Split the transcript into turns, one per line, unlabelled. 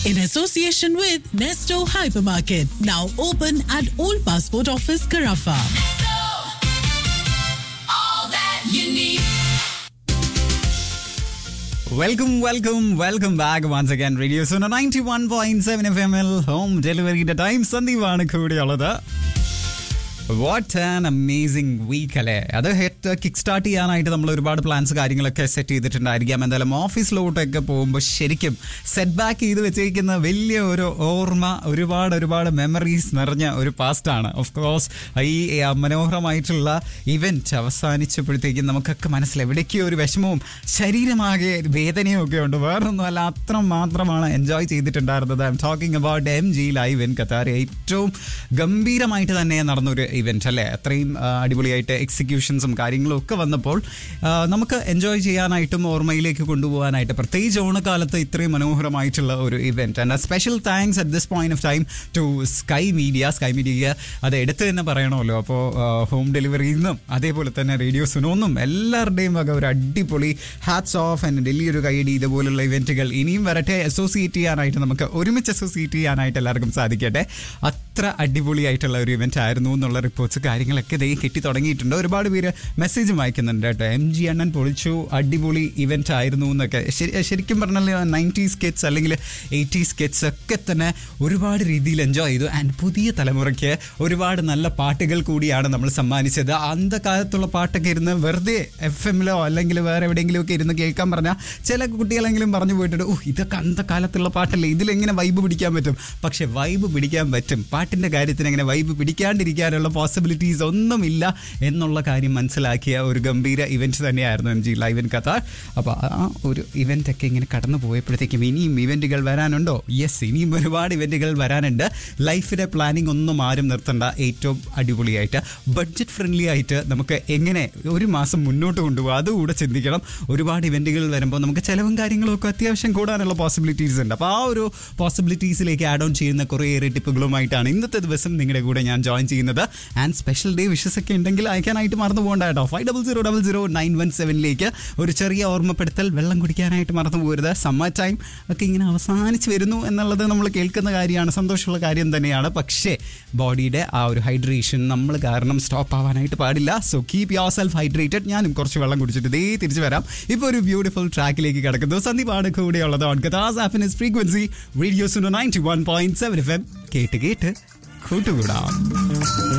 in association with Nesto Hypermarket, now open at Old Passport Office, Carafa.
all that you need.
Welcome welcome welcome back once again radio Sona ninety one point seven F M L home ഡെലിവറിയുടെ time സന്ദീപാണ് കൂടെയുള്ളത് what an amazing week അല്ലേ അത് ഹെറ്റ് kick start ചെയ്യാനായിട്ട് നമ്മൾ ഒരുപാട് plans കാര്യങ്ങളൊക്കെ set ചെയ്തിട്ടുണ്ടായിരിക്കാം എന്തായാലും ഓഫീസിലോട്ടൊക്കെ പോകുമ്പോൾ ശരിക്കും സെറ്റ് ബാക്ക് ചെയ്ത് വെച്ചിരിക്കുന്ന വലിയ ഒരു ഓർമ്മ ഒരുപാട് ഒരുപാട് മെമ്മറീസ് നിറഞ്ഞ ഒരു പാസ്റ്റാണ് ഓഫ് കോഴ്സ് ഈ ആ, മനോഹരമായിട്ടുള്ള ഇവന്റ് അവസാനിച്ചപ്പോഴത്തേക്കും നമുക്കൊക്കെ മനസ്സിൽ എവിടേക്കോ ഒരു വിഷമവും ശരീരമാകെ വേദനയും ഒക്കെ ഉണ്ട് വേറൊന്നുമല്ല അത്ര മാത്രമാണ് എൻജോയ് ചെയ്തിട്ടുണ്ടായിരുന്നത് I'm talking about M G live in Qatar ഏറ്റവും ഗംഭീരമായിട്ട് തന്നെ നടന്നൊരു ഇവന്റ് അല്ലേ അത്രയും ആ, അടിപൊളിയായിട്ട് എക്സിക്യൂഷൻസും കാര്യങ്ങളും ഒക്കെ വന്നപ്പോൾ ആ, നമുക്ക് എൻജോയ് ചെയ്യാനായിട്ടും ഓർമ്മയിലേക്ക് കൊണ്ടുപോകാനായിട്ട് പ്രത്യേകിച്ച് ഓണക്കാലത്ത് ഇത്രയും മനോഹരമായിട്ടുള്ള ഒരു event and special thanks at this point of time to sky media sky media അത് എടുത്ത് തന്നെ പറയണമല്ലോ അപ്പോൾ ഹോം ഡെലിവറിയിൽ നിന്നും അതേപോലെ തന്നെ റേഡിയോ സുനോന്നും എല്ലാവരുടെയും വക ഒരു അടിപൊളി ഹാറ്റ്സ് ഓഫ് ആൻഡ് വലിയൊരു കൈയടി ഇതുപോലുള്ള ഇവന്റുകൾ ഇനിയും വരട്ടെ അസോസിയേറ്റ് ചെയ്യാനായിട്ട് നമുക്ക് ഒരുമിച്ച് അസോസിയേറ്റ് ചെയ്യാനായിട്ട് എല്ലാവർക്കും സാധിക്കട്ടെ അത്ര അടിപൊളിയായിട്ടുള്ള ഒരു ഇവന്റ് ആയിരുന്നു എന്നുള്ള റിപ്പോർട്ട്സ് കാര്യങ്ങളൊക്കെ ദേ കിട്ടി തുടങ്ങിയിട്ടുണ്ട് ഒരുപാട് പേര് മെസ്സേജും അയക്കുന്നുണ്ട് കേട്ടോ എം ജി അണ്ണൻ പൊളിച്ചു അടിപൊളി ഇവന്റ് ആയിരുന്നു എന്നൊക്കെ ശരി- ശരിക്കും പറഞ്ഞാൽ നയൻറ്റി സ്കെറ്റ്സ് അല്ലെങ്കിൽ എയ്റ്റി സ്കെറ്റ്സ് ഒക്കെ തന്നെ ഒരുപാട് രീതിയിൽ എൻജോയ് ചെയ്തു ആൻഡ് പുതിയ തലമുറയ്ക്ക് ഒരുപാട് നല്ല പാട്ടുകൾ കൂടിയാണ് നമ്മൾ സമ്മാനിച്ചത് അന്ത കാലത്തുള്ള പാട്ടൊക്കെ ഇരുന്ന് വെറുതെ എഫ് എമ്മിലോ അല്ലെങ്കിൽ വേറെ എവിടെയെങ്കിലും ഒക്കെ ഇരുന്ന് കേൾക്കാൻ പറഞ്ഞാൽ ചില കുട്ടികളെങ്കിലും പറഞ്ഞു പോയിട്ടുണ്ട് ഓ ഇതൊക്കെ അന്ത കാലത്തുള്ള പാട്ടല്ലേ ഇതിലെങ്ങനെ വൈബ് പിടിക്കാൻ പറ്റും പക്ഷെ വൈബ് പിടിക്കാൻ പറ്റും പാട്ടിന്റെ കാര്യത്തിന് എങ്ങനെ വൈബ് പിടിക്കാണ്ടിരിക്കാനുള്ള പോസിബിലിറ്റീസ് ഒന്നുമില്ല എന്നുള്ള കാര്യം മനസ്സിലാക്കിയ ഒരു ഗംഭീര ഇവന്റ് തന്നെയായിരുന്നു M G live in Qatar അപ്പോൾ ആ ഒരു ഇവന്റ് ഒക്കെ ഇങ്ങനെ കടന്നു പോയപ്പോഴത്തേക്കും ഇനിയും ഇവന്റുകൾ വരാനുണ്ടോ യെസ് ഇനിയും ഒരുപാട് ഇവന്റുകൾ വരാനുണ്ട് ലൈഫിലെ പ്ലാനിങ് ഒന്നും ആരും നിർത്തണ്ട ഏറ്റവും അടിപൊളിയായിട്ട് ബഡ്ജറ്റ് ഫ്രണ്ട്ലി ആയിട്ട് നമുക്ക് എങ്ങനെ ഒരു മാസം മുന്നോട്ട് കൊണ്ടുപോകും അതുകൂടെ ചിന്തിക്കണം ഒരുപാട് ഇവന്റുകൾ വരുമ്പോൾ നമുക്ക് ചിലവും കാര്യങ്ങളും ഒക്കെ അത്യാവശ്യം കൂടാനുള്ള പോസിബിലിറ്റീസ് ഉണ്ട് അപ്പോൾ ആ ഒരു പോസിബിലിറ്റീസിലേക്ക് ആഡ് ഓൺ ചെയ്യുന്ന കുറേയേറെ ടിപ്പുകളുമായിട്ടാണ് ഇന്നത്തെ ദിവസം നിങ്ങളുടെ കൂടെ ഞാൻ ജോയിൻ ചെയ്യുന്നത് ആൻഡ് സ്പെഷ്യൽ ഡേ വിഷസ് ഒക്കെ ഉണ്ടെങ്കിൽ അയക്കാനായിട്ട് മറന്നു പോകണ്ട കേട്ടോ five double zero double zero nine one സെവനിലേക്ക് ഒരു ചെറിയ ഓർമ്മപ്പെടുത്തൽ വെള്ളം കുടിക്കാനായിട്ട് മറന്നു പോകരുത് സമ്മർ ടൈം ഒക്കെ ഇങ്ങനെ അവസാനിച്ച് വരുന്നു എന്നുള്ളത് നമ്മൾ കേൾക്കുന്ന കാര്യമാണ് സന്തോഷമുള്ള കാര്യം തന്നെയാണ് പക്ഷേ ബോഡിയുടെ ആ ഒരു ഹൈഡ്രേഷൻ നമ്മൾ കാരണം സ്റ്റോപ്പ് ആവാനായിട്ട് പാടില്ല so keep yourself hydrated ഞാനും കുറച്ച് വെള്ളം കുടിച്ചിട്ട് ദേ തിരിച്ചു വരാം ഇപ്പോൾ ഒരു ബ്യൂട്ടിഫുൾ ട്രാക്കിലേക്ക് കിടക്കുന്നു സന്ദീപാണ് കൂടെയുള്ളത് ഓൺ കഥാസ് happiness frequency radio's ninety one point seven F M കേട്ട് കേട്ട് കൂട്ടുകൂടാം